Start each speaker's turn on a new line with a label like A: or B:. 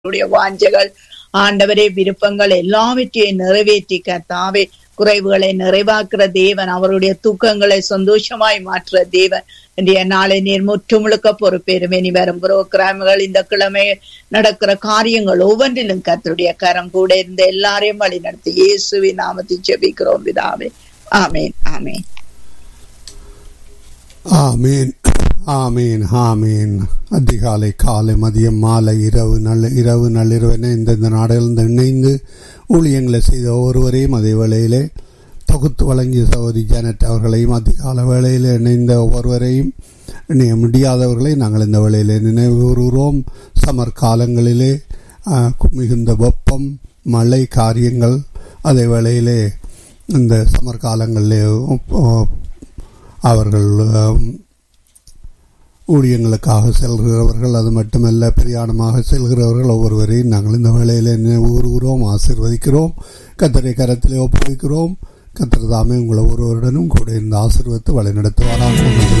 A: உடைய வாஞ்சைகள் ஆண்டவரே விருப்பங்கள் எல்லாவற்றையும் நிறைவேற்றி கர்த்தாவே குறைவுகளை நிறைவாக்குற தேவன் அவருடைய துக்கங்களை சந்தோஷமாய் மாற்றுற தேவன் இன்றைய நாளை நீர் முற்றுமுழுக்க பொறுப்பேறும் இனி வரும் புரோகிராம்கள் இந்த கிழமை நடக்கிற காரியங்கள் ஒவ்வொன்றிலும் கர்த்தருடைய கரம் கூட இருந்த எல்லாரையும் வழி நடத்தி இயேசுவின் நாமத்தை ஜெபிக்கிறோம் பிதாவே ஆமேன் ஆமேன்
B: ஆமீன் ஆமீன் ஆமீன் அதிகாலை காலை மதியம் மாலை இரவு நல்ல இரவு நள்ளிரவென இந்தந்த நாடுகளில் இணைந்து ஊழியங்களை செய்த ஒவ்வொருவரையும் அதே வேளையிலே தொகுத்து வழங்கிய சௌரி ஜானட் அவர்களையும் அதிகால வேளையில் இணைந்த ஒவ்வொருவரையும் இணைய முடியாதவர்களை நாங்கள் இந்த வேளையிலே நினைவு கூறுகிறோம் சமர் காலங்களிலே மிகுந்த வெப்பம் மழை காரியங்கள் அதே வேளையிலே இந்த சமர் காலங்களிலே அவர்கள் ஊழியங்களுக்காக செல்கிறவர்கள் அது மட்டுமல்ல பிரயாணமாக செல்கிறவர்கள் ஒவ்வொருவரையும் நாங்கள் இந்த வேளையில் நினைவுகிறோம் ஆசிர்வதிக்கிறோம் கத்தரை கரத்திலே ஒப்புவிக்கிறோம் கத்திர தாமே உங்களை ஒருவருடனும் கூட இந்த ஆசிர்வத்து வழிநடத்துவாராக